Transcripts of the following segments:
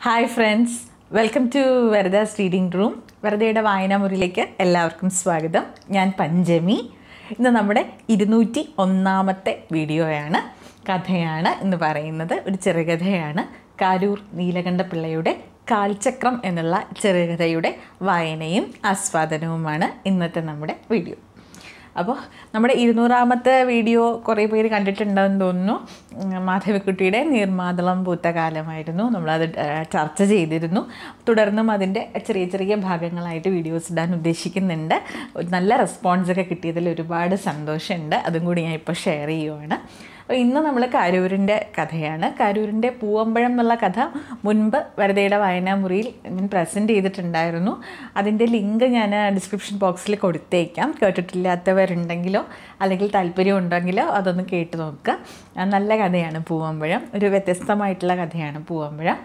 Hi friends welcome to വെറുതാസ് reading room വെറുതയുടെ വായനാമുറിയിലേക്ക് എല്ലാവർക്കും സ്വാഗതം ഞാൻ പഞ്ചമി ഇന്ന് നമ്മുടെ ഇരുന്നൂറ്റി ഒന്നാമത്തെ വീഡിയോയാണ് കഥയാണ് എന്ന് പറയുന്നത് ഒരു ചെറുകഥയാണ് കാരൂർ നീലകണ്ഠപിള്ളയുടെ കാൽചക്രം എന്നുള്ള ചെറുകഥയുടെ വായനയും ആസ്വാദനവുമാണ് ഇന്നത്തെ നമ്മുടെ വീഡിയോ അപ്പോൾ നമ്മുടെ ഇരുന്നൂറാമത്തെ വീഡിയോ കുറേ പേര് കണ്ടിട്ടുണ്ടെന്ന് തോന്നുന്നു ഉം, മാധവിക്കുട്ടിയുടെ നീർമാതളം പൂത്ത കാലമായിരുന്നു നമ്മളത് ആ, ചർച്ച ചെയ്തിരുന്നു തുടർന്നും അതിൻ്റെ ചെറിയ ചെറിയ ഭാഗങ്ങളായിട്ട് വീഡിയോസ് ഇടാൻ ഉദ്ദേശിക്കുന്നുണ്ട് ഒരു നല്ല റെസ്പോൺസൊക്കെ കിട്ടിയതിൽ ഒരുപാട് സന്തോഷമുണ്ട് അതും കൂടി ഞാൻ ഇപ്പോൾ ഷെയർ ചെയ്യുവാണ് അപ്പോൾ ഇന്ന് നമ്മൾ കാരൂരിൻ്റെ കഥയാണ് കാരൂരിൻ്റെ പൂവമ്പഴം എന്നുള്ള കഥ മുൻപ് വരതയുടെ വായനാമുറിയിൽ ഞാൻ പ്രസൻറ്റ് ചെയ്തിട്ടുണ്ടായിരുന്നു അതിൻ്റെ ലിങ്ക് ഞാൻ ഡിസ്ക്രിപ്ഷൻ ബോക്സിൽ കൊടുത്തേക്കാം കേട്ടിട്ടില്ലാത്തവരുണ്ടെങ്കിലോ അല്ലെങ്കിൽ താല്പര്യം ഉണ്ടെങ്കിലോ അതൊന്ന് കേട്ട് നോക്കുക ആ, നല്ല കഥയാണ് പൂവമ്പഴം ഒരു വ്യത്യസ്തമായിട്ടുള്ള കഥയാണ് പൂവമ്പഴം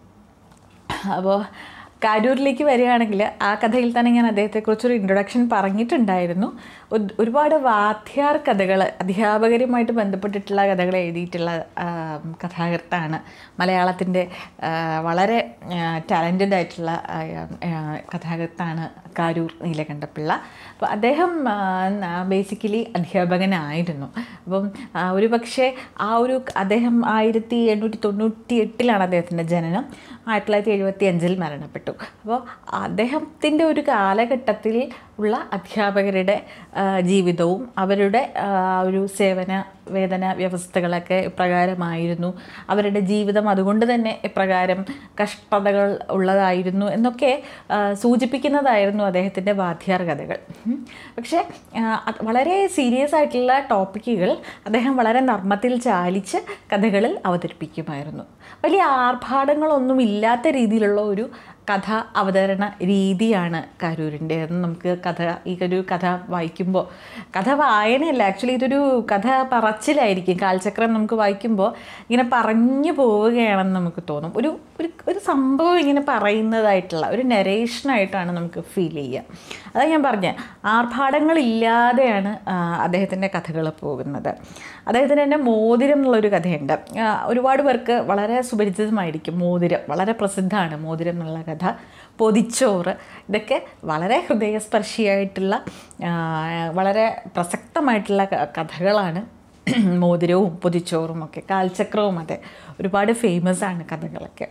അപ്പോൾ കാരൂരിലേക്ക് വരികയാണെങ്കിൽ ആ കഥയിൽ തന്നെ ഞാൻ അദ്ദേഹത്തെക്കുറിച്ചൊരു ഇൻട്രൊഡക്ഷൻ പറഞ്ഞിട്ടുണ്ടായിരുന്നു ഒരു- ഒരുപാട് വാദ്യാർ കഥകൾ അധ്യാപകരുമായിട്ട് ബന്ധപ്പെട്ടിട്ടുള്ള കഥകൾ എഴുതിയിട്ടുള്ള ആ, കഥാകൃത്താണ് മലയാളത്തിൻ്റെ ആ, വളരെ ടാലൻറ്റഡ് ആയിട്ടുള്ള ആ, ആ, കഥാകൃത്താണ് കാരൂർ നീലകണ്ഠപിള്ള അപ്പോൾ അദ്ദേഹം ബേസിക്കലി അധ്യാപകനായിരുന്നു അപ്പം ആ, ഒരു പക്ഷേ ആ ഒരു അദ്ദേഹം ആയിരത്തി എണ്ണൂറ്റി തൊണ്ണൂറ്റി എട്ടിലാണ് അദ്ദേഹത്തിൻ്റെ ജനനം ആയിരത്തി തൊള്ളായിരത്തി എഴുപത്തി അഞ്ചിൽ മരണപ്പെട്ടു അപ്പോൾ അദ്ദേഹത്തിൻ്റെ ഒരു കാലഘട്ടത്തിൽ ഉള്ള അധ്യാപകരുടെ ആ, ജീവിതവും അവരുടെ ആ, ഒരു സേവന വേതന വ്യവസ്ഥകളൊക്കെ ഇപ്രകാരമായിരുന്നു അവരുടെ ജീവിതം അതുകൊണ്ട് തന്നെ ഇപ്രകാരം കഷ്ടതകൾ ഉള്ളതായിരുന്നു എന്നൊക്കെ ആ, സൂചിപ്പിക്കുന്നതായിരുന്നു അദ്ദേഹത്തിൻ്റെ വാദ്യാർ കഥകൾ ഉം. പക്ഷേ ആ, അത് വളരെ സീരിയസ് ആയിട്ടുള്ള ടോപ്പിക്കുകൾ അദ്ദേഹം വളരെ നർമ്മത്തിൽ ചാലിച്ച് കഥകളിൽ അവതരിപ്പിക്കുമായിരുന്നു വലിയ ആർഭാടങ്ങളൊന്നും ഇല്ലാത്ത രീതിയിലുള്ള ഒരു കഥ അവതരണ രീതിയാണ് കരൂരിൻ്റെ നമുക്ക് കഥ ഈ ഒരു കഥ വായിക്കുമ്പോൾ കഥ വായനയല്ല ആക്ച്വലി ഇതൊരു കഥ പറച്ചിലായിരിക്കും കാൽചക്രം നമുക്ക് വായിക്കുമ്പോൾ ഇങ്ങനെ പറഞ്ഞു പോവുകയാണെന്ന് നമുക്ക് തോന്നും ഒരു ഒരു ഒരു സംഭവം ഇങ്ങനെ പറയുന്നതായിട്ടുള്ള ഒരു നെറേഷനായിട്ടാണ് നമുക്ക് ഫീൽ ചെയ്യുക അതാ ഞാൻ പറഞ്ഞത് ആർഭാടങ്ങളില്ലാതെയാണ് അദ്ദേഹത്തിൻ്റെ കഥകൾ പോകുന്നത് അദ്ദേഹത്തിന് തന്നെ മോതിരം എന്നുള്ളൊരു കഥയുണ്ട് ആ, ഒരുപാട് പേർക്ക് വളരെ സുപരിചിതമായിരിക്കും മോതിരം വളരെ പ്രസിദ്ധമാണ് മോതിരം എന്നുള്ള കഥ പൊതിച്ചോറ് ഇതൊക്കെ വളരെ ഹൃദയസ്പർശിയായിട്ടുള്ള ആ, വളരെ പ്രസക്തമായിട്ടുള്ള ക- കഥകളാണ് മോതിരവും പൊതിച്ചോറും ഒക്കെ കാൽചക്രവും അതെ ഒരുപാട് ഫേമസ് ആണ് കഥകളൊക്കെ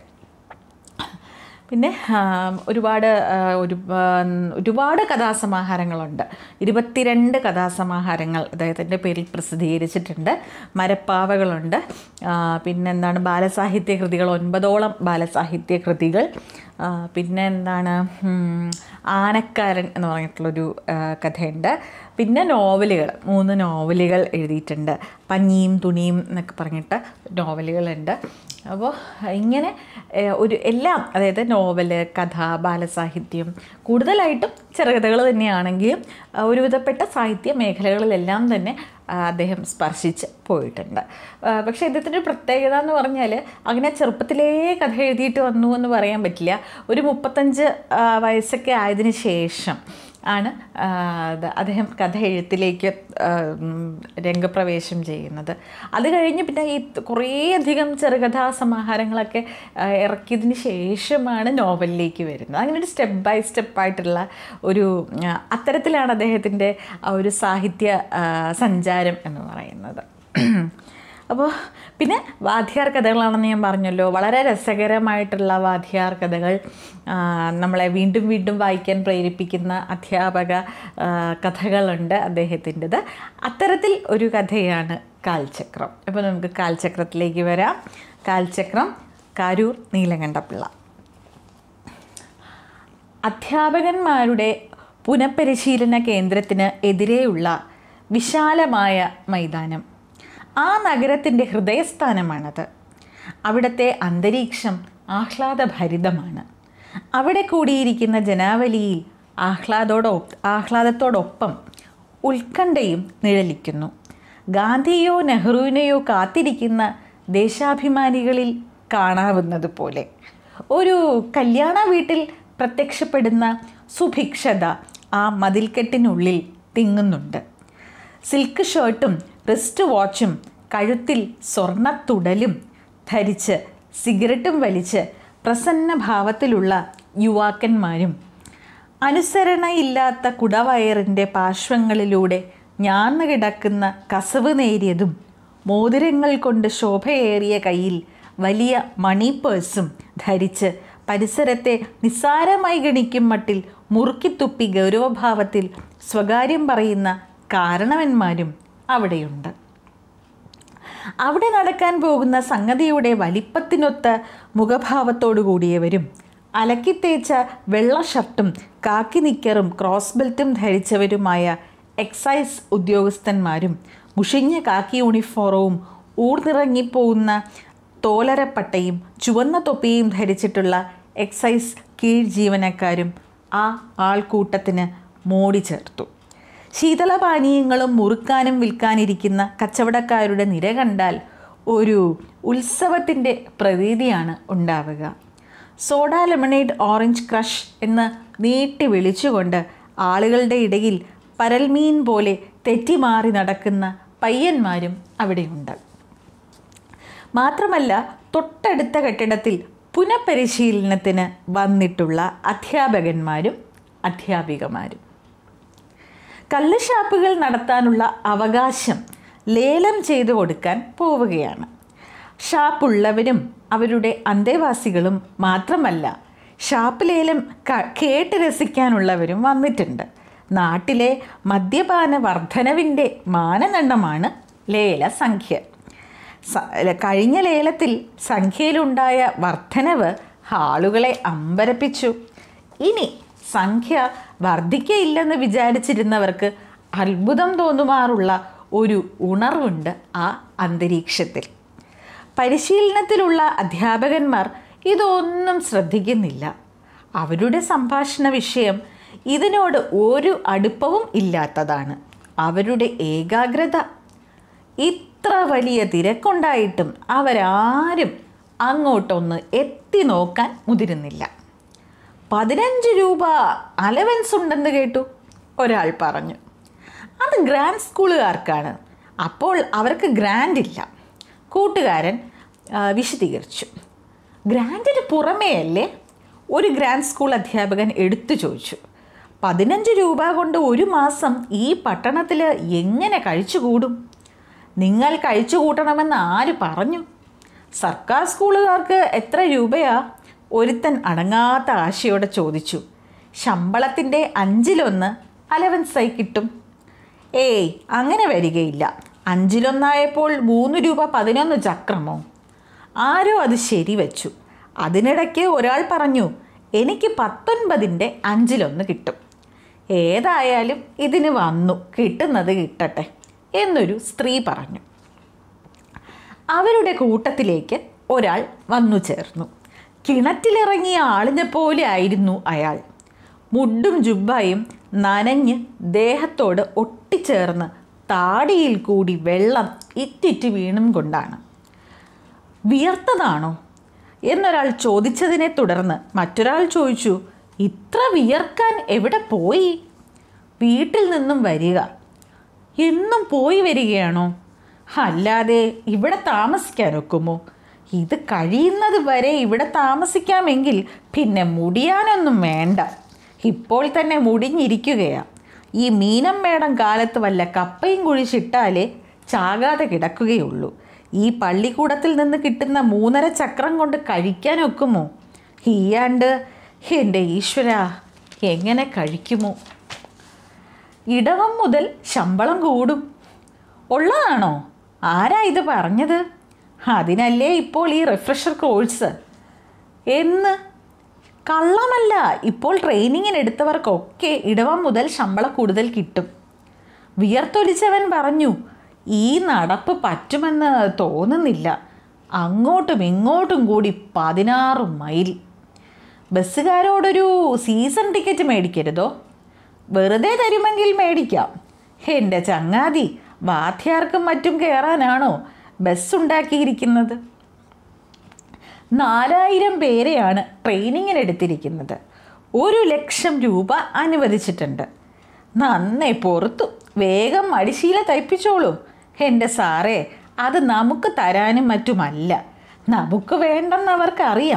പിന്നെ ആ, ഒരുപാട് ആ, ഒരു ആ, ഒരുപാട് കഥാസമാഹാരങ്ങളുണ്ട് ഇരുപത്തിരണ്ട് കഥാസമാഹാരങ്ങൾ അദ്ദേഹത്തിൻ്റെ പേരിൽ പ്രസിദ്ധീകരിച്ചിട്ടുണ്ട് മരപ്പാവകളുണ്ട് ആ, പിന്നെന്താണ് ബാലസാഹിത്യ കൃതികൾ ഒൻപതോളം ബാലസാഹിത്യ കൃതികൾ ആ, പിന്നെ എന്താണ് ഉം, ആനക്കാരൻ എന്ന് പറഞ്ഞിട്ടുള്ളൊരു ആ, കഥയുണ്ട് പിന്നെ നോവലുകൾ മൂന്ന് നോവലുകൾ എഴുതിയിട്ടുണ്ട് പഞ്ഞിയും തുണിയും എന്നൊക്കെ പറഞ്ഞിട്ട് നോവലുകളുണ്ട് അപ്പോൾ ഇങ്ങനെ ഏഹ്, ഒരു എല്ലാം അതായത് നോവല് കഥ ബാലസാഹിത്യം കൂടുതലായിട്ടും ചെറുകഥകൾ തന്നെയാണെങ്കിലും ആ, ഒരുവിധപ്പെട്ട സാഹിത്യ മേഖലകളിലെല്ലാം തന്നെ ആ, അദ്ദേഹം സ്പർശിച്ച് പോയിട്ടുണ്ട് ആ, പക്ഷേ ഇദ്ദേഹത്തിൻ്റെ ഒരു പ്രത്യേകത എന്ന് പറഞ്ഞാൽ അങ്ങനെ ചെറുപ്പത്തിലേ കഥ എഴുതിയിട്ട് വന്നു എന്ന് പറയാൻ പറ്റില്ല ഒരു മുപ്പത്തഞ്ച് ആ, വയസ്സൊക്കെ ആയതിനു ശേഷം ആണ് ആ, ഇത് അദ്ദേഹം കഥ എഴുത്തിലേക്ക് ആ, ഉം, രംഗപ്രവേശം ചെയ്യുന്നത് അത് കഴിഞ്ഞ് പിന്നെ ഈ കുറേയധികം ചെറുകഥാ സമാഹാരങ്ങളൊക്കെ ആ, ഇറക്കിയതിന് ശേഷമാണ് നോവലിലേക്ക് വരുന്നത് അങ്ങനെ ഒരു സ്റ്റെപ്പ് ബൈ സ്റ്റെപ്പായിട്ടുള്ള ഒരു ആ, അത്തരത്തിലാണ് അദ്ദേഹത്തിൻ്റെ ആ ഒരു സാഹിത്യ ആ, സഞ്ചാരം എന്ന് പറയുന്നത് അപ്പോൾ പിന്നെ വാദ്യാർ കഥകളാണെന്ന് ഞാൻ പറഞ്ഞല്ലോ വളരെ രസകരമായിട്ടുള്ള വാദ്യാർ കഥകൾ ആ, നമ്മളെ വീണ്ടും വീണ്ടും വായിക്കാൻ പ്രേരിപ്പിക്കുന്ന അധ്യാപക ആ, കഥകളുണ്ട് അദ്ദേഹത്തിൻ്റെത് അത്തരത്തിൽ ഒരു കഥയാണ് കാൽചക്രം അപ്പോൾ നമുക്ക് കാൽചക്രത്തിലേക്ക് വരാം കാൽചക്രം കാരൂർ നീലകണ്ഠപിള്ള അധ്യാപകന്മാരുടെ പുനഃപരിശീലന കേന്ദ്രത്തിന് എതിരെയുള്ള വിശാലമായ മൈതാനം ആ നഗരത്തിൻ്റെ ഹൃദയസ്ഥാനമാണത് അവിടുത്തെ അന്തരീക്ഷം ആഹ്ലാദഭരിതമാണ് അവിടെ കൂടിയിരിക്കുന്ന ജനാവലിയിൽ ആഹ്ലാദോടൊ ആഹ്ലാദത്തോടൊപ്പം ഉത്കണ്ഠയും നിഴലിക്കുന്നു ഗാന്ധിയോ നെഹ്റുവിനെയോ കാത്തിരിക്കുന്ന ദേശാഭിമാനികളിൽ കാണാവുന്നത് പോലെ ഒരു കല്യാണ വീട്ടിൽ പ്രത്യക്ഷപ്പെടുന്ന സുഭിക്ഷത ആ മതിൽക്കെട്ടിനുള്ളിൽ തിങ്ങുന്നുണ്ട് സിൽക്ക് ഷർട്ടും റിസ്റ്റ് വാച്ചും കഴുത്തിൽ സ്വർണ്ണത്തുടലും ധരിച്ച് സിഗരറ്റും വലിച്ച് പ്രസന്ന ഭാവത്തിലുള്ള യുവാക്കന്മാരും അനുസരണയില്ലാത്ത കുടവയറിൻ്റെ പാർശ്വങ്ങളിലൂടെ ഞാന്നു കിടക്കുന്ന കസവ് നേരിയതും മോതിരങ്ങൾ കൊണ്ട് ശോഭയേറിയ കയ്യിൽ വലിയ മണി പേഴ്സും ധരിച്ച് പരിസരത്തെ നിസ്സാരമായി ഗണിക്കും മട്ടിൽ മുറുക്കിത്തുപ്പി ഗൗരവഭാവത്തിൽ സ്വകാര്യം പറയുന്ന കാരണവന്മാരും അവിടെയുണ്ട് അവിടെ നടക്കാൻ പോകുന്ന സംഗതിയുടെ വലിപ്പത്തിനൊത്ത മുഖഭാവത്തോടു കൂടിയവരും അലക്കിത്തേച്ച വെള്ള ഷർട്ടും കാക്കി നിക്കറും ക്രോസ് ബെൽറ്റും ധരിച്ചവരുമായ എക്സൈസ് ഉദ്യോഗസ്ഥന്മാരും മുഷിഞ്ഞ കാക്കി യൂണിഫോറവും ഊർന്നിറങ്ങിപ്പോകുന്ന തോലരപ്പട്ടയും ചുവന്ന തൊപ്പിയും ധരിച്ചിട്ടുള്ള എക്സൈസ് കീഴ് ജീവനക്കാരും ആ ആൾക്കൂട്ടത്തിന് മോടി ചേർത്തു ശീതളപാനീയങ്ങളും മുറുക്കാനും വിൽക്കാനിരിക്കുന്ന കച്ചവടക്കാരുടെ നിര കണ്ടാൽ ഒരു ഉത്സവത്തിൻ്റെ പ്രതീതിയാണ് ഉണ്ടാവുക സോഡ ലെമണേഡ് ഓറഞ്ച് ക്രഷ് എന്ന് നീട്ടി വിളിച്ചുകൊണ്ട് ആളുകളുടെ ഇടയിൽ പരൽമീൻ പോലെ തെറ്റിമാറി നടക്കുന്ന പയ്യന്മാരും അവിടെയുണ്ട് മാത്രമല്ല തൊട്ടടുത്ത കെട്ടിടത്തിൽ പുനഃപരിശീലനത്തിന് വന്നിട്ടുള്ള അധ്യാപകന്മാരും അധ്യാപികമാരും കള്ളുഷാപ്പുകൾ നടത്താനുള്ള അവകാശം ലേലം ചെയ്തു കൊടുക്കാൻ പോവുകയാണ് ഷാപ്പുള്ളവരും അവരുടെ അന്തേവാസികളും മാത്രമല്ല ഷാപ്പ് ലേലം ക- കേട്ട് രസിക്കാനുള്ളവരും വന്നിട്ടുണ്ട് നാട്ടിലെ മദ്യപാന വർധനവിൻ്റെ മാനദണ്ഡമാണ് ലേലസംഖ്യ സ- കഴിഞ്ഞ ലേലത്തിൽ സംഖ്യയിലുണ്ടായ വർധനവ് ആളുകളെ അമ്പരപ്പിച്ചു ഇനി സംഖ്യ വർദ്ധിക്കയില്ലെന്ന് വിചാരിച്ചിരുന്നവർക്ക് അത്ഭുതം തോന്നുമാറുള്ള ഒരു ഉണർവുണ്ട് ആ അന്തരീക്ഷത്തിൽ പരിശീലനത്തിലുള്ള അധ്യാപകന്മാർ ഇതൊന്നും ശ്രദ്ധിക്കുന്നില്ല അവരുടെ സംഭാഷണ വിഷയം ഇതിനോട് ഒരു അടുപ്പവും ഇല്ലാത്തതാണ് അവരുടെ ഏകാഗ്രത ഇത്ര വലിയ തിരക്കുണ്ടായിട്ടും അവരാരും അങ്ങോട്ടൊന്ന് എത്തി നോക്കാൻ മുതിരുന്നില്ല പതിനഞ്ച് രൂപ അലവൻസ് ഉണ്ടെന്ന് കേട്ടു ഒരാൾ പറഞ്ഞു അത് ഗ്രാൻഡ് സ്കൂളുകാർക്കാണ് അപ്പോൾ അവർക്ക് ഗ്രാൻഡ് ഇല്ല കൂട്ടുകാരൻ ആ, വിശദീകരിച്ചു ഗ്രാൻഡിന് പുറമേ അല്ലേ ഒരു ഗ്രാൻഡ് സ്കൂൾ അധ്യാപകൻ എടുത്തു ചോദിച്ചു പതിനഞ്ച് രൂപ കൊണ്ട് ഒരു മാസം ഈ പട്ടണത്തിൽ എങ്ങനെ കഴിച്ചുകൂടും നിങ്ങൾ കഴിച്ചു കൂട്ടണമെന്ന് ആര് പറഞ്ഞു സർക്കാർ സ്കൂളുകാർക്ക് എത്ര രൂപയാ ഒരുത്തൻ അടങ്ങാത്ത ആശയോടെ ചോദിച്ചു ശമ്പളത്തിൻ്റെ അഞ്ചിലൊന്ന് അലവൻസായി കിട്ടും ഏയ് അങ്ങനെ വരികയില്ല അഞ്ചിലൊന്നായപ്പോൾ മൂന്ന് രൂപ പതിനൊന്ന് ചക്രമോ ആരോ അത് ശരിവച്ചു അതിനിടയ്ക്ക് ഒരാൾ പറഞ്ഞു എനിക്ക് പത്തൊൻപതിൻ്റെ അഞ്ചിലൊന്ന് കിട്ടും ഏതായാലും ഇതിന് വന്നു കിട്ടുന്നത് കിട്ടട്ടെ എന്നൊരു സ്ത്രീ പറഞ്ഞു അവരുടെ കൂട്ടത്തിലേക്ക് ഒരാൾ വന്നു ചേർന്നു കിണറ്റിലിറങ്ങിയ ആളിനെ പോലെ ആയിരുന്നു അയാൾ മുഡും ജുബ്ബായും നനഞ്ഞ് ദേഹത്തോട് ഒട്ടിച്ചേർന്ന് താടിയിൽ കൂടി വെള്ളം ഇറ്റിറ്റ് വീണും കൊണ്ടാണ് വിയർത്തതാണോ എന്നൊരാൾ ചോദിച്ചതിനെ തുടർന്ന് മറ്റൊരാൾ ചോദിച്ചു ഇത്ര വിയർക്കാൻ എവിടെ പോയി വീട്ടിൽ നിന്നും വരിക എന്നും പോയി വരികയാണോ അല്ലാതെ ഇവിടെ താമസിക്കാൻ ഒക്കുമോ ഇത് കഴിയുന്നത് വരെ ഇവിടെ താമസിക്കാമെങ്കിൽ പിന്നെ മുടിയാനൊന്നും വേണ്ട ഇപ്പോൾ തന്നെ മുടിഞ്ഞിരിക്കുകയാ ഈ മീനം മേടം കാലത്ത് വല്ല കപ്പയും കുഴിച്ചിട്ടാലേ ചാകാതെ കിടക്കുകയുള്ളൂ ഈ പള്ളിക്കൂടത്തിൽ നിന്ന് കിട്ടുന്ന മൂന്നര ചക്രം കൊണ്ട് കഴിക്കാൻ ഒക്കുമോ ഈയാണ്ട് എൻ്റെ ഈശ്വര എങ്ങനെ കഴിക്കുമോ ഇടവം മുതൽ ശമ്പളം കൂടും ഉള്ളതാണോ ആരാ ഇത് പറഞ്ഞത് അതിനല്ലേ ഇപ്പോൾ ഈ റിഫ്രഷർ കോഴ്സ് എന്ന് കള്ളമല്ല ഇപ്പോൾ ട്രെയിനിങ്ങിന് എടുത്തവർക്കൊക്കെ ഇടവം മുതൽ ശമ്പളം കൂടുതൽ കിട്ടും വിയർത്തൊലിച്ചവൻ പറഞ്ഞു ഈ നടപ്പ് പറ്റുമെന്ന് തോന്നുന്നില്ല അങ്ങോട്ടും ഇങ്ങോട്ടും കൂടി പതിനാറ് മൈൽ ബസ്സുകാരോടൊരു സീസൺ ടിക്കറ്റ് മേടിക്കരുതോ വെറുതെ തരുമെങ്കിൽ മേടിക്കാം എൻ്റെ ചങ്ങാതി വാദ്യാർക്കും മറ്റും കയറാനാണോ ബസ് ഉണ്ടാക്കിയിരിക്കുന്നത് നാലായിരം പേരെയാണ് ട്രെയിനിങ്ങിന് എടുത്തിരിക്കുന്നത് ഒരു ലക്ഷം രൂപ അനുവദിച്ചിട്ടുണ്ട് നന്നേ പുറത്തു വേഗം മടിശീല തയ്പ്പിച്ചോളൂ എൻ്റെ സാറേ അത് നമുക്ക് തരാനും മറ്റുമല്ല നമുക്ക് വേണ്ടെന്ന് അവർക്കറിയാം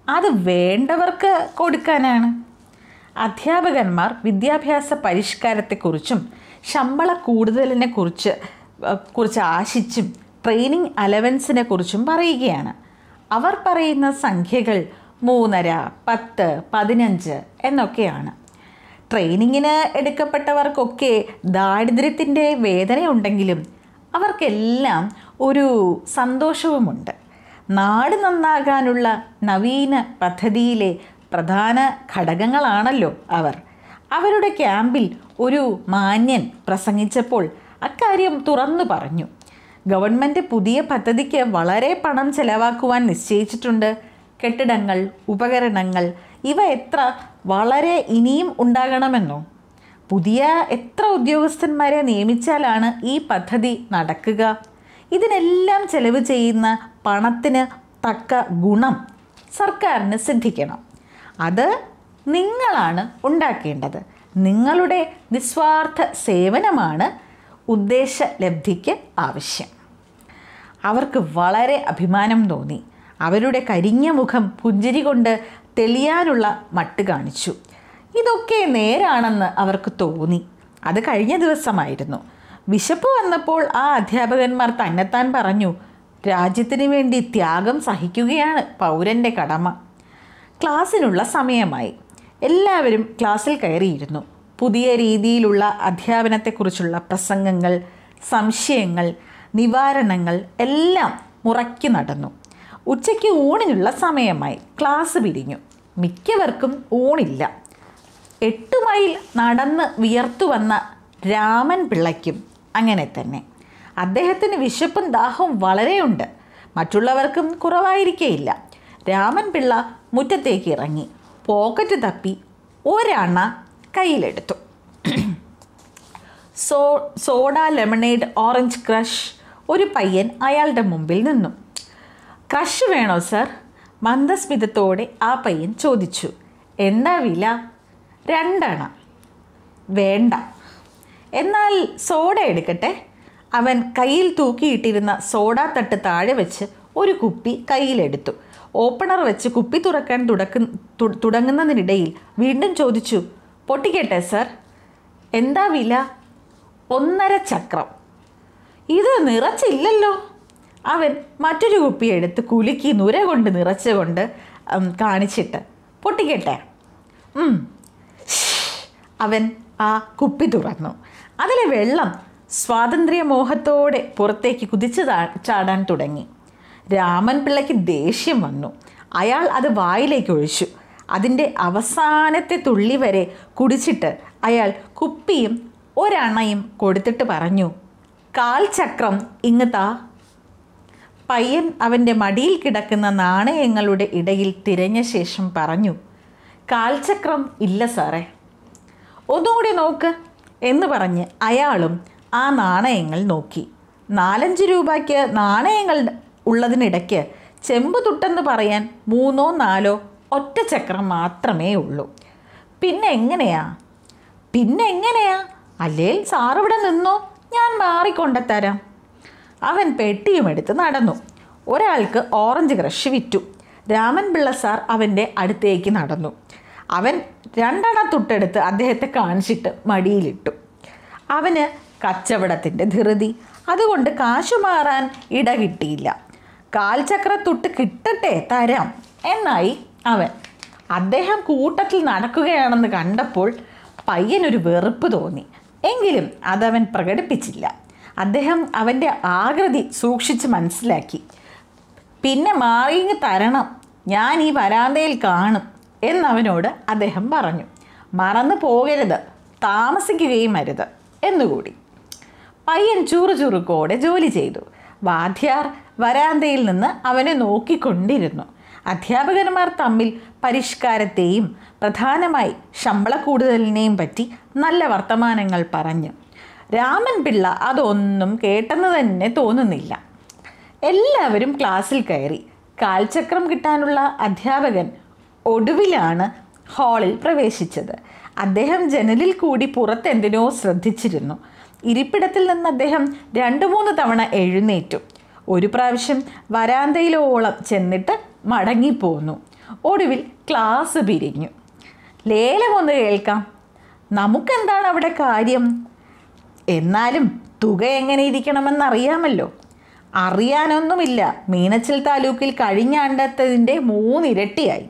അത് വേണ്ടവർക്ക് കൊടുക്കാനാണ് അധ്യാപകന്മാർ വിദ്യാഭ്യാസ പരിഷ്കാരത്തെക്കുറിച്ചും ശമ്പള കൂടുതലിനെ കുറിച്ച് അഹ് കുറിച്ച് ആശിച്ചും ട്രെയിനിങ് അലവൻസിനെ കുറിച്ചും പറയുകയാണ് അവർ പറയുന്ന സംഖ്യകൾ മൂന്നര പത്ത് പതിനഞ്ച് എന്നൊക്കെയാണ് ട്രെയിനിങ്ങിന് എടുക്കപ്പെട്ടവർക്കൊക്കെ ദാരിദ്ര്യത്തിൻ്റെ വേദനയുണ്ടെങ്കിലും അവർക്കെല്ലാം ഒരു സന്തോഷവുമുണ്ട് നാട് നന്നാകാനുള്ള നവീന പദ്ധതിയിലെ പ്രധാന ഘടകങ്ങളാണല്ലോ അവർ അവരുടെ ക്യാമ്പിൽ ഒരു മാന്യൻ പ്രസംഗിച്ചപ്പോൾ അക്കാര്യം തുറന്നു പറഞ്ഞു ഗവൺമെൻറ് പുതിയ പദ്ധതിക്ക് വളരെ പണം ചെലവാക്കുവാൻ നിശ്ചയിച്ചിട്ടുണ്ട് കെട്ടിടങ്ങൾ ഉപകരണങ്ങൾ ഇവ എത്ര വളരെ ഇനിയും ഉണ്ടാകണമെന്നോ പുതിയ എത്ര ഉദ്യോഗസ്ഥന്മാരെ നിയമിച്ചാലാണ് ഈ പദ്ധതി നടക്കുക ഇതിനെല്ലാം ചെലവ് ചെയ്യുന്ന പണത്തിന് തക്ക ഗുണം സർക്കാരിന് സിദ്ധിക്കണം അത് നിങ്ങളാണ് ഉണ്ടാക്കേണ്ടത് നിങ്ങളുടെ നിസ്വാർത്ഥ സേവനമാണ് ഉദ്ദേശ ലബ്ധിക്ക് ആവശ്യം അവർക്ക് വളരെ അഭിമാനം തോന്നി അവരുടെ കരിഞ്ഞ മുഖം പുഞ്ചിരി കൊണ്ട് തെളിയാനുള്ള മട്ട് കാണിച്ചു ഇതൊക്കെ നേരാണെന്ന് അവർക്ക് തോന്നി അത് കഴിഞ്ഞ ദിവസമായിരുന്നു വിശപ്പ് വന്നപ്പോൾ ആ അധ്യാപകന്മാർ തന്നെത്താൻ പറഞ്ഞു രാജ്യത്തിന് വേണ്ടി ത്യാഗം സഹിക്കുകയാണ് പൗരൻ്റെ കടമ ക്ലാസ്സിനുള്ള സമയമായി എല്ലാവരും ക്ലാസ്സിൽ കയറിയിരുന്നു പുതിയ രീതിയിലുള്ള അധ്യാപനത്തെക്കുറിച്ചുള്ള പ്രസംഗങ്ങൾ സംശയങ്ങൾ നിവാരണങ്ങൾ എല്ലാം മുറയ്ക്ക് നടന്നു ഉച്ചയ്ക്ക് ഊണിനുള്ള സമയമായി ക്ലാസ് പിരിഞ്ഞു മിക്കവർക്കും ഊണില്ല എട്ട് മൈൽ നടന്ന് വിയർത്തു വന്ന രാമൻ പിള്ളയ്ക്കും അങ്ങനെ തന്നെ അദ്ദേഹത്തിന് വിശപ്പും ദാഹവും വളരെയുണ്ട് മറ്റുള്ളവർക്കും കുറവായിരിക്കേയില്ല രാമൻ പിള്ള മുറ്റത്തേക്ക് ഇറങ്ങി പോക്കറ്റ് തപ്പി ഒരെണ്ണ കയ്യിലെടുത്തു സോ സോഡ ലെമണേഡ് ഓറഞ്ച് ക്രഷ് ഒരു പയ്യൻ അയാളുടെ മുമ്പിൽ നിന്നു ക്രഷ് വേണോ സർ മന്ദസ്മിതത്തോടെ ആ പയ്യൻ ചോദിച്ചു എന്താ വില രണ്ടണ വേണ്ട എന്നാൽ സോഡ എടുക്കട്ടെ അവൻ കയ്യിൽ തൂക്കിയിട്ടിരുന്ന സോഡ തട്ട് താഴെ വെച്ച് ഒരു കുപ്പി കയ്യിലെടുത്തു ഓപ്പണർ വെച്ച് കുപ്പി തുറക്കാൻ തുടക്ക തു- തുടങ്ങുന്നതിനിടയിൽ വീണ്ടും ചോദിച്ചു പൊട്ടിക്കട്ടെ സർ എന്താ വില ഒന്നര ചക്രം ഇത് നിറച്ചില്ലല്ലോ അവൻ മറ്റൊരു കുപ്പി എടുത്ത് കുലുക്കി നുര കൊണ്ട് നിറച്ചുകൊണ്ട് ഉം, കാണിച്ചിട്ട് പൊട്ടിക്കട്ടെ ഉം. അവൻ ആ കുപ്പി തുറന്നു അതിലെ വെള്ളം സ്വാതന്ത്ര്യമോഹത്തോടെ പുറത്തേക്ക് കുതിച്ചു താ- ചാടാൻ തുടങ്ങി രാമൻ പിള്ളയ്ക്ക് ദേഷ്യം വന്നു അയാൾ അത് വായിലേക്ക് ഒഴിച്ചു അതിൻ്റെ അവസാനത്തെ തുള്ളി വരെ കുടിച്ചിട്ട് അയാൾ കുപ്പിയും ഒരണയും കൊടുത്തിട്ട് പറഞ്ഞു കാൽ ചക്രം ഇങ്ങ് താ പയ്യൻ അവൻ്റെ മടിയിൽ കിടക്കുന്ന നാണയങ്ങളുടെ ഇടയിൽ തിരഞ്ഞ ശേഷം പറഞ്ഞു കാൽചക്രം ഇല്ല സാറേ ഒന്നുകൂടി നോക്ക് എന്ന് പറഞ്ഞ് അയാളും ആ നാണയങ്ങൾ നോക്കി നാലഞ്ച് രൂപയ്ക്ക് നാണയങ്ങൾ ഉള്ളതിനിടയ്ക്ക് ചെമ്പ് തുട്ടെന്ന് പറയാൻ മൂന്നോ നാലോ ഒറ്റ ചക്രം മാത്രമേ ഉള്ളൂ പിന്നെ എങ്ങനെയാ പിന്നെ എങ്ങനെയാ അല്ലേൽ സാറിവിടെ നിന്നോ ഞാൻ മാറിക്കൊണ്ടത്തരാം അവൻ പെട്ടിയും എടുത്ത് നടന്നു ഒരാൾക്ക് ഓറഞ്ച് ക്രഷ് വിറ്റു രാമൻ പിള്ള സാർ അവൻ്റെ അടുത്തേക്ക് നടന്നു അവൻ രണ്ടെണ്ണ തൊട്ടെടുത്ത് അദ്ദേഹത്തെ കാണിച്ചിട്ട് മടിയിലിട്ടു അവന് കച്ചവടത്തിൻ്റെ ധൃതി അതുകൊണ്ട് കാശു മാറാൻ ഇട കിട്ടിയില്ല കാൽചക്രത്തൊട്ട് കിട്ടട്ടെ തരാം എന്നായി അവൻ അദ്ദേഹം കൂട്ടത്തിൽ നടക്കുകയാണെന്ന് കണ്ടപ്പോൾ പയ്യനൊരു വെറുപ്പ് തോന്നി എങ്കിലും അതവൻ പ്രകടിപ്പിച്ചില്ല അദ്ദേഹം അവൻ്റെ ആകൃതി സൂക്ഷിച്ച് മനസ്സിലാക്കി പിന്നെ മാറിയിങ്ങ് തരണം ഞാൻ ഈ വരാന്തയിൽ കാണും എന്നവനോട് അദ്ദേഹം പറഞ്ഞു മറന്നു പോകരുത് താമസിക്കുകയും അരുത് എന്നുകൂടി പയ്യൻ ചുറുചുറുക്കോടെ ജോലി ചെയ്തു വാദ്യാർ വരാന്തയിൽ നിന്ന് അവനെ നോക്കിക്കൊണ്ടിരുന്നു അധ്യാപകന്മാർ തമ്മിൽ പരിഷ്കാരത്തെയും പ്രധാനമായി ശമ്പള കൂടുതലിനെയും പറ്റി നല്ല വർത്തമാനങ്ങൾ പറഞ്ഞു രാമൻ പിള്ള അതൊന്നും കേട്ടെന്ന് തന്നെ തോന്നുന്നില്ല എല്ലാവരും ക്ലാസ്സിൽ കയറി കാൽചക്രം കിട്ടാനുള്ള അധ്യാപകൻ ഒടുവിലാണ് ഹാളിൽ പ്രവേശിച്ചത് അദ്ദേഹം ജനലിൽ കൂടി പുറത്തെന്തിനോ ശ്രദ്ധിച്ചിരുന്നു ഇരിപ്പിടത്തിൽ നിന്ന് അദ്ദേഹം രണ്ട് മൂന്ന് തവണ എഴുന്നേറ്റു ഒരു പ്രാവശ്യം വരാന്തയിലോളം ചെന്നിട്ട് മടങ്ങിപ്പോന്നു ഒടുവിൽ ക്ലാസ് പിരിഞ്ഞു ലേലമൊന്ന് കേൾക്കാം നമുക്കെന്താണ് അവിടെ കാര്യം എന്നാലും തുക എങ്ങനെ ഇരിക്കണമെന്നറിയാമല്ലോ അറിയാനൊന്നുമില്ല മീനച്ചിൽ താലൂക്കിൽ കഴിഞ്ഞ അണ്ടത്തതിൻ്റെ മൂന്നിരട്ടിയായി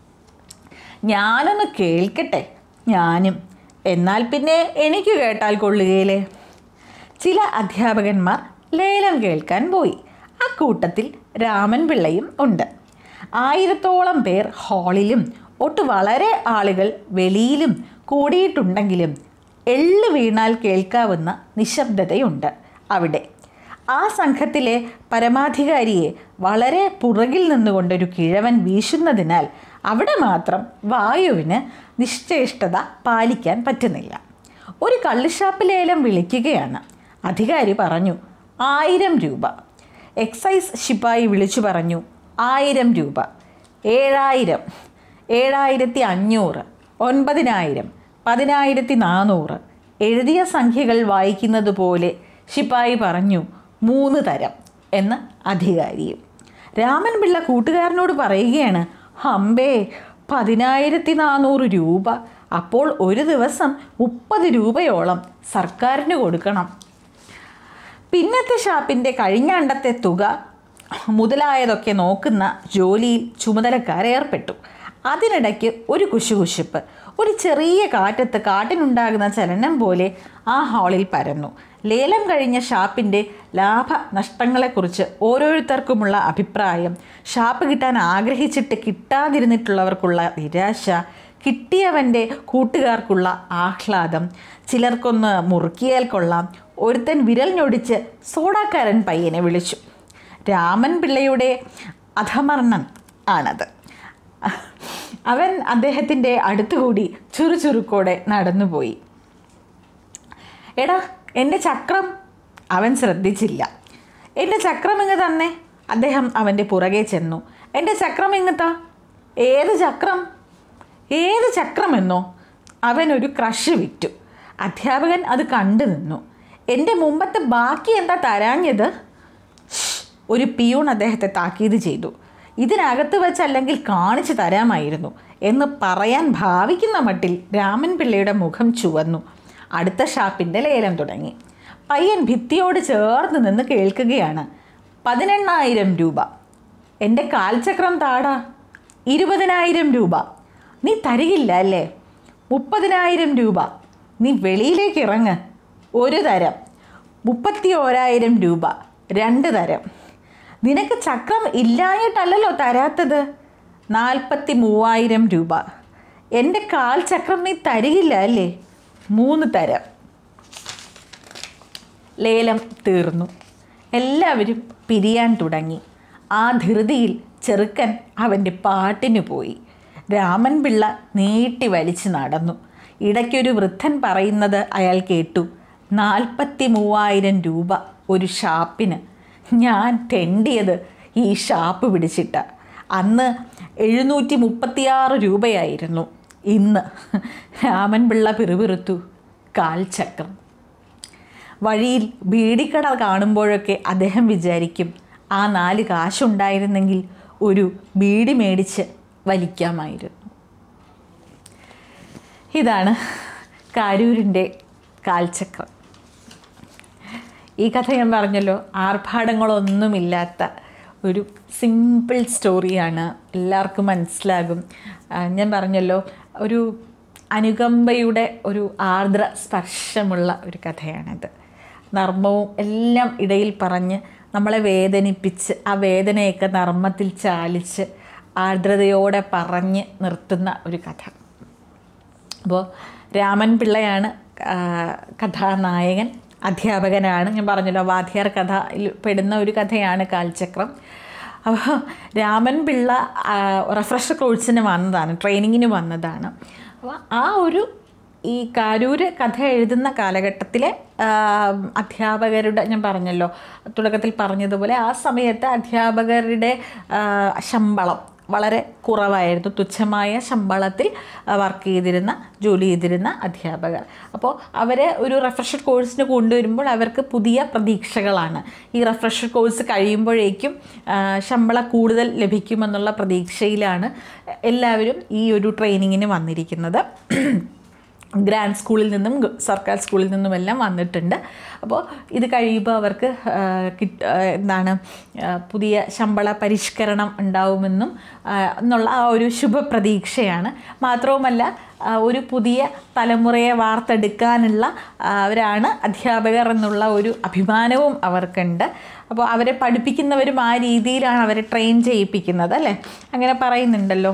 ഞാനൊന്ന് കേൾക്കട്ടെ ഞാനും എന്നാൽ പിന്നെ എനിക്ക് കേട്ടാൽ കൊള്ളുകയില്ലേ ചില അധ്യാപകന്മാർ ലേലം കേൾക്കാൻ പോയി അക്കൂട്ടത്തിൽ രാമൻ പിള്ളയും ഉണ്ട് ആയിരത്തോളം പേർ ഹാളിലും ഒട്ട് വളരെ ആളുകൾ വെളിയിലും കൂടിയിട്ടുണ്ടെങ്കിലും എള്ള് വീണാൽ കേൾക്കാവുന്ന നിശബ്ദതയുണ്ട് അവിടെ ആ സംഘത്തിലെ പരമാധികാരിയെ വളരെ പുറകിൽ നിന്നുകൊണ്ടൊരു കിഴവൻ വീശുന്നതിനാൽ അവിടെ മാത്രം വായുവിന് നിശ്ചേഷ്ടത പാലിക്കാൻ പറ്റുന്നില്ല ഒരു കള്ളുഷാപ്പ് ലേലം വിളിക്കുകയാണ് അധികാരി പറഞ്ഞു ആയിരം രൂപ എക്സൈസ് ശിപ്പായി വിളിച്ചു പറഞ്ഞു ആയിരം രൂപ ഏഴായിരം ഏഴായിരത്തി അഞ്ഞൂറ് ഒൻപതിനായിരം പതിനായിരത്തി നാനൂറ് എഴുതിയ സംഖ്യകൾ വായിക്കുന്നത് പോലെ ശിപ്പായി പറഞ്ഞു മൂന്ന് തരം എന്ന് അധികാരിയും രാമൻ പിള്ള കൂട്ടുകാരനോട് പറയുകയാണ് ഹമ്പേ പതിനായിരത്തി നാനൂറ് രൂപ അപ്പോൾ ഒരു ദിവസം മുപ്പത് രൂപയോളം സർക്കാരിന് കൊടുക്കണം പിന്നത്തെ ഷാപ്പിൻ്റെ കഴിഞ്ഞ അണ്ടത്തെ തുക മുതലായതൊക്കെ നോക്കുന്ന ജോലിയിൽ ചുമതലക്കാരേർപ്പെട്ടു അതിനിടയ്ക്ക് ഒരു കുശുകുശുപ്പ് ഒരു ചെറിയ കാറ്റത്ത് കാട്ടിനുണ്ടാകുന്ന ചലനം പോലെ ആ ഹാളിൽ പരന്നു ലേലം കഴിഞ്ഞ ഷാപ്പിൻ്റെ ലാഭ നഷ്ടങ്ങളെക്കുറിച്ച് ഓരോരുത്തർക്കുമുള്ള അഭിപ്രായം ഷാപ്പ് കിട്ടാൻ ആഗ്രഹിച്ചിട്ട് കിട്ടാതിരുന്നിട്ടുള്ളവർക്കുള്ള നിരാശ കിട്ടിയവൻ്റെ കൂട്ടുകാർക്കുള്ള ആഹ്ലാദം ചിലർക്കൊന്ന് മുറുക്കിയാൽ കൊള്ളാം ഒരുത്തൻ വിരൽ ഞൊടിച്ച് സോഡാക്കാരൻ പയ്യനെ വിളിച്ചു രാമൻ പിള്ളയുടെ അധമർണൻ ആണത് അവൻ അദ്ദേഹത്തിൻ്റെ അടുത്തുകൂടി ചുറുചുറുക്കോടെ നടന്നുപോയി എടാ എൻ്റെ ചക്രം അവൻ ശ്രദ്ധിച്ചില്ല എൻ്റെ ചക്രം ഇങ്ങ് തന്നെ അദ്ദേഹം അവൻ്റെ പുറകെ ചെന്നു എൻ്റെ ചക്രം ഇങ്ങത്താ ഏത് ചക്രം ഏത് ചക്രമെന്നോ അവൻ ഒരു ക്രഷ് വിറ്റു അധ്യാപകൻ അത് കണ്ടു നിന്നു എൻ്റെ മുമ്പത്തെ ബാക്കി എന്താ തരാഞ്ഞത് ഷ്, ഒരു പിയൂൺ അദ്ദേഹത്തെ താക്കീത് ചെയ്തു ഇതിനകത്ത് വെച്ചല്ലെങ്കിൽ കാണിച്ചു തരാമായിരുന്നു എന്ന് പറയാൻ ഭാവിക്കുന്ന മട്ടിൽ രാമൻ പിള്ളയുടെ മുഖം ചുവന്നു അടുത്ത ഷാപ്പിൻ്റെ ലേലം തുടങ്ങി പയ്യൻ ഭിത്തിയോട് ചേർന്ന് നിന്ന് കേൾക്കുകയാണ് പതിനെണ്ണായിരം രൂപ എൻ്റെ കാൽചക്രം താടാ ഇരുപതിനായിരം രൂപ നീ തരികില്ല അല്ലേ മുപ്പതിനായിരം രൂപ നീ വെളിയിലേക്ക് ഇറങ്ങ് ഒരു തരം മുപ്പത്തി ഓരായിരം രൂപ രണ്ട് തരം നിനക്ക് ചക്രം ഇല്ലാഞ്ഞിട്ടല്ലല്ലോ തരാത്തത് നാൽപ്പത്തി മൂവായിരം രൂപ എൻ്റെ കാൽ ചക്രം നീ തരികില്ല അല്ലേ മൂന്ന് തരം ലേലം തീർന്നു എല്ലാവരും പിരിയാൻ തുടങ്ങി ആ ധൃതിയിൽ ചെറുക്കൻ അവൻ്റെ പാട്ടിന് പോയി രാമൻ പിള്ള നീട്ടി വലിച്ച് നടന്നു ഇടയ്ക്കൊരു വൃദ്ധൻ പറയുന്നത് അയാൾ കേട്ടു നാൽപ്പത്തി മൂവായിരം രൂപ ഒരു ഷാപ്പിന് ഞാൻ തെണ്ടിയത് ഈ ഷാപ്പ് പിടിച്ചിട്ട അന്ന് എഴുന്നൂറ്റി മുപ്പത്തിയാറ് രൂപയായിരുന്നു ഇന്ന് രാമൻ പിള്ള പിറുപിറുത്തു കാൽചക്രം വഴിയിൽ ബീഡിക്കട കാണുമ്പോഴൊക്കെ അദ്ദേഹം വിചാരിക്കും ആ നാല് കാശുണ്ടായിരുന്നെങ്കിൽ ഒരു ബീഡി മേടിച്ച് വലിക്കാമായിരുന്നു ഇതാണ് കാരൂരിൻ്റെ കാൽചക്രം ഈ കഥ ഞാൻ പറഞ്ഞല്ലോ ആർഭാടങ്ങളൊന്നുമില്ലാത്ത ഒരു സിമ്പിൾ സ്റ്റോറിയാണ് എല്ലാവർക്കും മനസ്സിലാകും ആ, ഞാൻ പറഞ്ഞല്ലോ ഒരു അനുകമ്പയുടെ ഒരു ആർദ്ര സ്പർശമുള്ള ഒരു കഥയാണിത് നർമ്മവും എല്ലാം ഇടയിൽ പറഞ്ഞ് നമ്മളെ വേദനിപ്പിച്ച് ആ വേദനയൊക്കെ നർമ്മത്തിൽ ചാലിച്ച് ആർദ്രതയോടെ പറഞ്ഞ് നിർത്തുന്ന ഒരു കഥ അപ്പോൾ രാമൻ പിള്ളയാണ് ആ, കഥാനായകൻ അധ്യാപകനാണ് ഞാൻ പറഞ്ഞല്ലോ വാദ്യാർ കഥയിൽ പെടുന്ന ഒരു കഥയാണ് കാൽചക്രം അപ്പോൾ രാമൻ പിള്ള റിഫ്രഷർ കോഴ്സിന് വന്നതാണ് ട്രെയിനിങ്ങിന് വന്നതാണ് അപ്പോൾ ആ ഒരു ഈ കാരൂര് കഥ എഴുതുന്ന കാലഘട്ടത്തിലെ ആ, അധ്യാപകരുടെ ഞാൻ പറഞ്ഞല്ലോ തുടക്കത്തിൽ പറഞ്ഞതുപോലെ ആ സമയത്ത് അധ്യാപകരുടെ ആ, ശമ്പളം വളരെ കുറവായിരുന്നു തുച്ഛമായ ശമ്പളത്തിൽ വർക്ക് ചെയ്തിരുന്ന ജോലി ചെയ്തിരുന്ന അധ്യാപകർ അപ്പോൾ അവരെ ഒരു റെഫ്രഷർ കോഴ്സിന് കൊണ്ടുവരുമ്പോൾ അവർക്ക് പുതിയ പ്രതീക്ഷകളാണ് ഈ റെഫ്രഷർ കോഴ്സ് കഴിയുമ്പോഴേക്കും ആ, ശമ്പളം കൂടുതൽ ലഭിക്കുമെന്നുള്ള പ്രതീക്ഷയിലാണ് എല്ലാവരും ഈ ഒരു ട്രെയിനിങ്ങിന് വന്നിരിക്കുന്നത് ഗ്രാൻഡ് സ്കൂളിൽ നിന്നും ഗ- സർക്കാർ സ്കൂളിൽ നിന്നുമെല്ലാം വന്നിട്ടുണ്ട് അപ്പോൾ ഇത് കഴിയുമ്പോൾ അവർക്ക് ആ, കിട്ട ആ, എന്താണ് ആ, പുതിയ ശമ്പള പരിഷ്കരണം ഉണ്ടാവുമെന്നും ആ, എന്നുള്ള ആ ഒരു ശുഭപ്രതീക്ഷയാണ് മാത്രവുമല്ല ആ, ഒരു പുതിയ തലമുറയെ വാർത്തെടുക്കാനുള്ള ആ, അവരാണ് അധ്യാപകർ എന്നുള്ള ഒരു അഭിമാനവും അവർക്കുണ്ട് അപ്പോൾ അവരെ പഠിപ്പിക്കുന്നവരും ആ രീതിയിലാണ് അവരെ ട്രെയിൻ ചെയ്യിപ്പിക്കുന്നത് അല്ലേ അങ്ങനെ പറയുന്നുണ്ടല്ലോ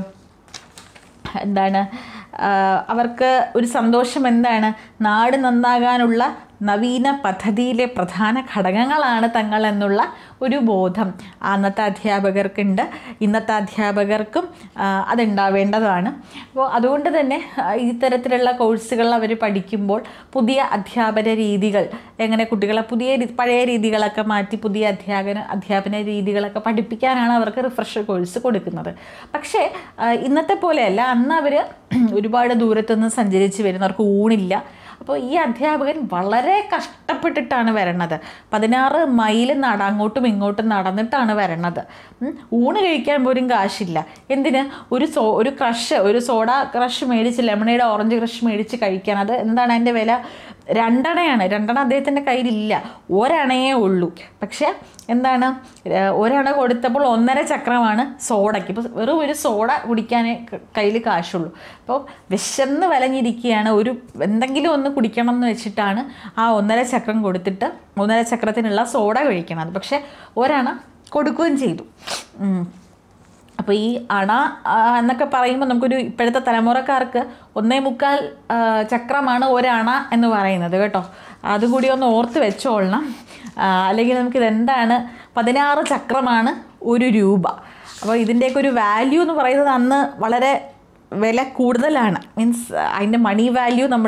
എന്താണ് ആ, അവർക്ക് ഒരു സന്തോഷം എന്താണ് നാട് നന്നാകാനുള്ള നവീന പദ്ധതിയിലെ പ്രധാന ഘടകങ്ങളാണ് തങ്ങൾ എന്നുള്ള ഒരു ബോധം അന്നത്തെ അധ്യാപകർക്കുണ്ട് ഇന്നത്തെ അധ്യാപകർക്കും ആ, അതുണ്ടാവേണ്ടതാണ് അപ്പോൾ അതുകൊണ്ട് തന്നെ ആ, ഇത്തരത്തിലുള്ള കോഴ്സുകൾ അവർ പഠിക്കുമ്പോൾ പുതിയ അധ്യാപന രീതികൾ എങ്ങനെ കുട്ടികളെ പുതിയ രീ- പഴയ രീതികളൊക്കെ മാറ്റി പുതിയ അധ്യാപന അധ്യാപന രീതികളൊക്കെ പഠിപ്പിക്കാനാണ് അവർക്ക് റിഫ്രഷർ കോഴ്സ് കൊടുക്കുന്നത് പക്ഷേ ആ, ഇന്നത്തെ പോലെയല്ല അന്ന് അവർ ഒരുപാട് ദൂരത്തുനിന്ന് സഞ്ചരിച്ച് വരുന്നവർക്ക് ഊണില്ല അപ്പോൾ ഈ അധ്യാപകൻ വളരെ കഷ്ടപ്പെട്ടിട്ടാണ് വരണത് പതിനാറ് മൈൽ നട അങ്ങോട്ടും ഇങ്ങോട്ടും നടന്നിട്ടാണ് വരണത് ഉം. ഊണ് കഴിക്കാൻ പോലും കാശില്ല എന്തിന് ഒരു സോ ഒരു ക്രഷ് ഒരു സോഡ ക്രഷ് മേടിച്ച് ലെമണയുടെ ഓറഞ്ച് ക്രഷ് മേടിച്ച് കഴിക്കാൻ അത് എന്താണ് അതിൻ്റെ വില രണ്ടണയാണ് രണ്ടെണ്ണ അദ്ദേഹത്തിൻ്റെ കയ്യിലില്ല ഒരണയേ ഉള്ളൂ പക്ഷേ എന്താണ് ഏഹ് ഒരണ കൊടുത്തപ്പോൾ ഒന്നര ചക്രമാണ് സോഡയ്ക്ക് ഇപ്പോൾ വെറും ഒരു സോഡ കുടിക്കാനേ കയ്യിൽ കാശുള്ളൂ അപ്പോൾ വിശന്ന് വലഞ്ഞിരിക്കുകയാണ് ഒരു എന്തെങ്കിലും ഒന്ന് കുടിക്കണം എന്ന് വെച്ചിട്ടാണ് ആ ഒന്നര ചക്രം കൊടുത്തിട്ട് ഒന്നര ചക്രത്തിനുള്ള സോഡ കഴിക്കണത് പക്ഷേ ഒരണ കൊടുക്കുകയും ചെയ്തു ഉം. അപ്പോൾ ഈ അണ ആ, എന്നൊക്കെ പറയുമ്പോൾ നമുക്കൊരു ഇപ്പോഴത്തെ തലമുറക്കാർക്ക് ഒന്നേ മുക്കാൽ ആ, ചക്രമാണ് ഒരണ എന്ന് പറയുന്നത് കേട്ടോ അതുകൂടി ഒന്ന് ഓർത്ത് വെച്ചോളണം ആ, അല്ലെങ്കിൽ നമുക്കിത് എന്താണ് പതിനാറ് ചക്രമാണ് ഒരു രൂപ അപ്പോൾ ഇതിൻ്റെയൊക്കെ ഒരു വാല്യൂ എന്ന് പറയുന്നത് അന്ന് വളരെ വില കൂടുതലാണ് മീൻസ് അതിൻ്റെ മണി വാല്യൂ നമ്മൾ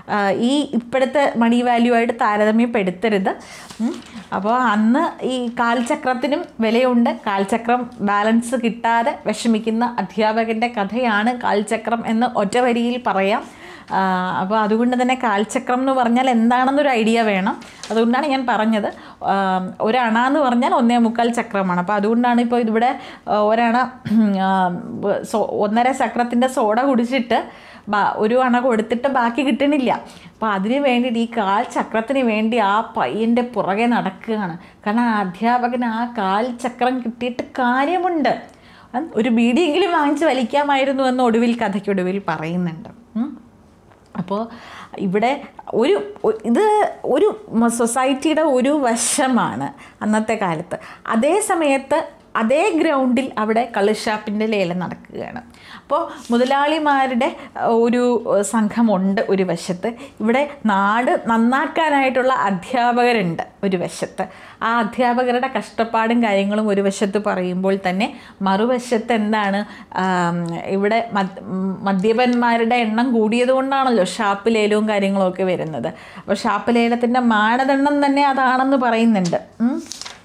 ഈ ഇപ്പോഴത്തെ മണി വാല്യൂ ആയിട്ട് താരതമ്യപ്പെടുത്തരുത് ഉം. അപ്പോൾ അന്ന് ഈ കാൽചക്രത്തിനും വിലയുണ്ട് കാൽചക്രം ബാലൻസ് കിട്ടാതെ വിഷമിക്കുന്ന അധ്യാപകൻ്റെ കഥയാണ് കാൽചക്രം എന്ന് ഒറ്റ വരിയിൽ പറയാം ആ, അപ്പോൾ അതുകൊണ്ട് തന്നെ കാൽചക്രം എന്ന് പറഞ്ഞാൽ എന്താണെന്നൊരു ഐഡിയ വേണം അതുകൊണ്ടാണ് ഞാൻ പറഞ്ഞത് ആ, ഒരണ എന്ന് പറഞ്ഞാൽ ഒന്നേ മുക്കാൽ ചക്രമാണ് അപ്പോൾ അതുകൊണ്ടാണ് ഇപ്പോൾ ഇവിടെ ആ, ഒരണ ആ, സോ- ഒന്നര ചക്രത്തിൻ്റെ സോഡ കുടിച്ചിട്ട് ബാ- ഒരു അണ കൊടുത്തിട്ട് ബാക്കി കിട്ടണില്ല അപ്പോൾ അതിന് വേണ്ടിയിട്ട് ഈ കാൽ ചക്രത്തിന് വേണ്ടി ആ പയ്യൻ്റെ പുറകെ നടക്കുകയാണ് കാരണം ആ അധ്യാപകന് ആ കാൽ ചക്രം കിട്ടിയിട്ട് കാര്യമുണ്ട് ഉം, ഒരു ബീഡിയെങ്കിലും വാങ്ങിച്ച് വലിക്കാമായിരുന്നു എന്ന് ഒടുവിൽ കഥയ്ക്കൊടുവിൽ പറയുന്നുണ്ട് ഉം. അപ്പോൾ ഇവിടെ ഒരു ഒ- ഇത് ഒരു മ- സൊസൈറ്റിയുടെ ഒരു വശമാണ് അന്നത്തെ കാലത്ത് അതേ സമയത്ത് അതേ ഗ്രൗണ്ടിൽ അവിടെ കള്ളുഷാപ്പിൻ്റെ ലേലം നടക്കുകയാണ് അപ്പോൾ മുതലാളിമാരുടെ അഹ്, ഒരു അഹ്, സംഘമുണ്ട് ഒരു വശത്ത് ഇവിടെ നാട് നന്നാക്കാനായിട്ടുള്ള അധ്യാപകരുണ്ട് ഒരു വശത്ത് ആ അധ്യാപകരുടെ കഷ്ടപ്പാടും കാര്യങ്ങളും ഒരു വശത്ത് പറയുമ്പോൾ തന്നെ മറുവശത്ത് എന്താണ് ആം, ഇവിടെ മദ്- ഉം, മദ്യപന്മാരുടെ എണ്ണം കൂടിയത് കൊണ്ടാണല്ലോ ഷാപ്പ് ലേലവും കാര്യങ്ങളും ഒക്കെ വരുന്നത് അപ്പോൾ ഷാപ്പ് ലേലത്തിൻ്റെ മാനദണ്ഡം തന്നെ അതാണെന്ന് പറയുന്നുണ്ട് ഉം.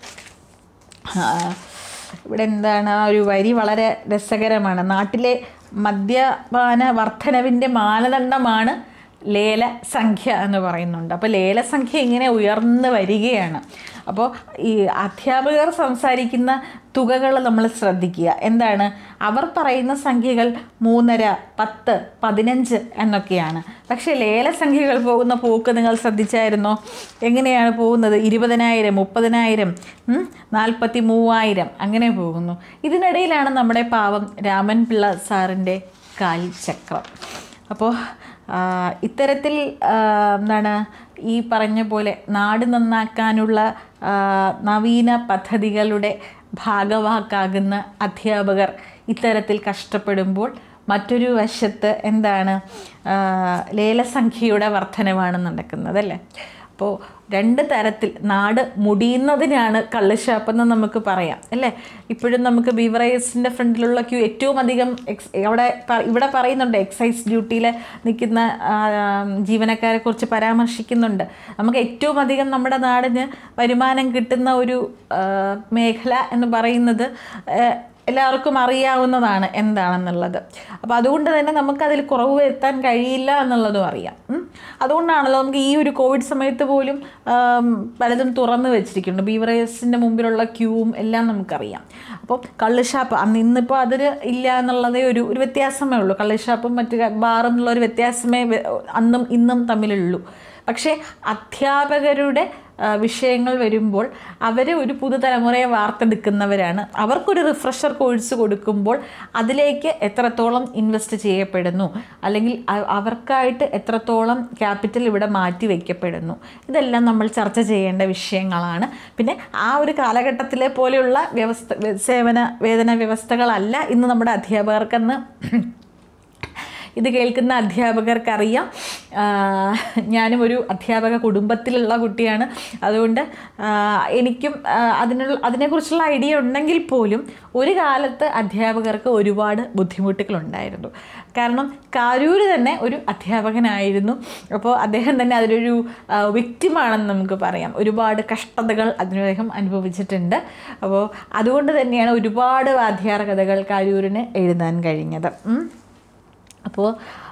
ആ, ഇവിടെ എന്താണ് ആ ഒരു വരി വളരെ രസകരമാണ് നാട്ടിലെ മദ്യപാന വർധനവിൻ്റെ മാനദണ്ഡമാണ് ലേലസംഖ്യ എന്ന് പറയുന്നുണ്ട് അപ്പോൾ ലേലസംഖ്യ ഇങ്ങനെ ഉയർന്നു വരികയാണ് അപ്പോൾ ഈ അധ്യാപകർ സംസാരിക്കുന്ന തുകകൾ നമ്മൾ ശ്രദ്ധിക്കുക എന്താണ് അവർ പറയുന്ന സംഖ്യകൾ മൂന്നര പത്ത് പതിനഞ്ച് എന്നൊക്കെയാണ് പക്ഷേ ലേലസംഖ്യകൾ പോകുന്ന പോക്ക് നിങ്ങൾ ശ്രദ്ധിച്ചായിരുന്നോ എങ്ങനെയാണ് പോകുന്നത് ഇരുപതിനായിരം മുപ്പതിനായിരം ഉം, നാൽപ്പത്തി മൂവായിരം അങ്ങനെ പോകുന്നു ഇതിനിടയിലാണ് നമ്മുടെ പാവം രാമൻ പിള്ള സാറിൻ്റെ കാൽചക്രം അപ്പോൾ ആ, ഇത്തരത്തിൽ ആ, എന്താണ് ഈ പറഞ്ഞ പോലെ നാട് നന്നാക്കാനുള്ള ആ, നവീന പദ്ധതികളുടെ ഭാഗവാക്കാകുന്ന അധ്യാപകർ ഇത്തരത്തിൽ കഷ്ടപ്പെടുമ്പോൾ മറ്റൊരു വശത്ത് എന്താണ് ആ, ലേലസംഖ്യയുടെ വർധനവാണ് നടക്കുന്നത് അല്ലേ അപ്പോൾ രണ്ട് തരത്തിൽ നാട് മുടിയുന്നതിനാണ് കള്ളുഷാപ്പെന്ന് നമുക്ക് പറയാം അല്ലേ ഇപ്പോഴും നമുക്ക് ബീവറേജസിൻ്റെ ഫ്രണ്ടിലുള്ള ക്യൂ ഏറ്റവും അധികം എക്സ് അവിടെ പ- ഇവിടെ പറയുന്നുണ്ട് എക്സൈസ് ഡ്യൂട്ടിയിൽ നിൽക്കുന്ന ആ, ജീവനക്കാരെ കുറിച്ച് പരാമർശിക്കുന്നുണ്ട് നമുക്ക് ഏറ്റവും അധികം നമ്മുടെ നാടിന് വരുമാനം കിട്ടുന്ന ഒരു ആ, മേഖല എന്ന് പറയുന്നത് ആ, എല്ലാവർക്കും അറിയാവുന്നതാണ് എന്താണെന്നുള്ളത് അപ്പോൾ അതുകൊണ്ട് തന്നെ നമുക്കതിൽ കുറവ് വരുത്താൻ കഴിയില്ല എന്നുള്ളതും അറിയാം ഉം. അതുകൊണ്ടാണല്ലോ നമുക്ക് ഈ ഒരു കോവിഡ് സമയത്ത് പോലും ആം, പലതും തുറന്നു വെച്ചിരിക്കുന്നുണ്ട് ബീവറേജസിൻ്റെ മുമ്പിലുള്ള ക്യൂവും എല്ലാം നമുക്കറിയാം അപ്പോൾ കള്ളുഷാപ്പ് അന്ന് ഇന്നിപ്പോൾ അതിൽ ഇല്ല എന്നുള്ളതേ ഒരു ഒരു വ്യത്യാസമേ ഉള്ളൂ കള്ളുഷാപ്പും മറ്റ് ബാറും എന്നുള്ള ഒരു വ്യത്യാസമേ വെ- അന്നും ഇന്നും തമ്മിലുള്ളൂ പക്ഷേ അധ്യാപകരുടെ ആ, വിഷയങ്ങൾ വരുമ്പോൾ അവർ ഒരു പുതുതലമുറയെ വാർത്തെടുക്കുന്നവരാണ് അവർക്കൊരു റിഫ്രഷർ കോഴ്സ് കൊടുക്കുമ്പോൾ അതിലേക്ക് എത്രത്തോളം ഇൻവെസ്റ്റ് ചെയ്യപ്പെടുന്നു അല്ലെങ്കിൽ അ- അവർക്കായിട്ട് എത്രത്തോളം ക്യാപിറ്റൽ ഇവിടെ മാറ്റി വയ്ക്കപ്പെടുന്നു ഇതെല്ലാം നമ്മൾ ചർച്ച ചെയ്യേണ്ട വിഷയങ്ങളാണ് പിന്നെ ആ ഒരു കാലഘട്ടത്തിലെ പോലെയുള്ള വ്യവസ്ഥ സേവന വേതന വ്യവസ്ഥകളല്ല ഇന്ന് നമ്മുടെ അധ്യാപകർക്കെന്ന് ഇത് കേൾക്കുന്ന അധ്യാപകർക്കറിയാം ആ, ഞാനും ഒരു അധ്യാപക കുടുംബത്തിലുള്ള കുട്ടിയാണ് അതുകൊണ്ട് ആ, എനിക്കും ആ, അതിനുള്ള അതിനെക്കുറിച്ചുള്ള ഐഡിയ ഉണ്ടെങ്കിൽ പോലും ഒരു കാലത്ത് അധ്യാപകർക്ക് ഒരുപാട് ബുദ്ധിമുട്ടുകളുണ്ടായിരുന്നു കാരണം കാരൂര് തന്നെ ഒരു അധ്യാപകനായിരുന്നു അപ്പോൾ അദ്ദേഹം തന്നെ അതിലൊരു വിക്റ്റിമാണെന്ന് നമുക്ക് പറയാം ഒരുപാട് കഷ്ടതകൾ അദ്ദേഹം അനുഭവിച്ചിട്ടുണ്ട് അപ്പോൾ അതുകൊണ്ട് തന്നെയാണ് ഒരുപാട് വാദ്യാർ കഥകൾ കാരൂരിന് എഴുതാൻ കഴിഞ്ഞത് ഉം. അപ്പോൾ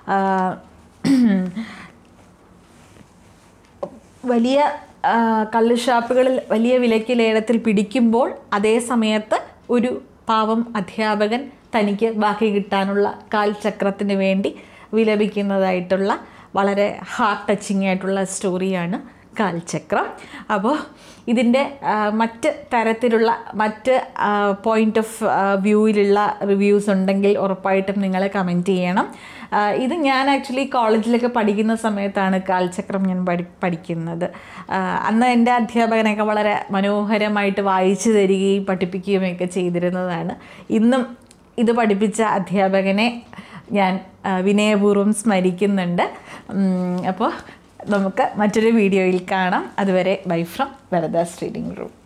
വലിയ ആ, കള്ള് ഷാപ്പുകളിൽ വലിയ വിലയ്ക്ക് ലേലത്തിൽ പിടിക്കുമ്പോൾ അതേ സമയത്ത് ഒരു പാവം അധ്യാപകൻ തനിക്ക് ബാക്കി കിട്ടാനുള്ള കാൽചക്രത്തിന് വേണ്ടി വിലപിക്കുന്നതായിട്ടുള്ള വളരെ ഹാർട്ട് ടച്ചിങ് ആയിട്ടുള്ള സ്റ്റോറിയാണ് കാൽചക്രം അപ്പോൾ ഇതിൻ്റെ ആ, മറ്റ് തരത്തിലുള്ള മറ്റ് പോയിൻ്റ് ഓഫ് വ്യൂവിലുള്ള റിവ്യൂസ് ഉണ്ടെങ്കിൽ ഉറപ്പായിട്ടും നിങ്ങൾ കമൻറ്റ് ചെയ്യണം ആ, ഇത് ഞാൻ ആക്ച്വലി കോളേജിലൊക്കെ പഠിക്കുന്ന സമയത്താണ് കാൽചക്രം ഞാൻ പഠി പഠിക്കുന്നത് ആ, അന്ന് എൻ്റെ അധ്യാപകനൊക്കെ വളരെ മനോഹരമായിട്ട് വായിച്ചു തരികയും പഠിപ്പിക്കുകയും ഒക്കെ ചെയ്തിരുന്നതാണ് ഇന്നും ഇത് പഠിപ്പിച്ച അധ്യാപകനെ ഞാൻ ആ, വിനയപൂർവ്വം സ്മരിക്കുന്നുണ്ട് ഉം, അപ്പോൾ നമുക്ക് മറ്റൊരു വീഡിയോയിൽ കാണാം അതുവരെ ബൈ ഫ്രം വരദാസ് റീഡിംഗ് റൂം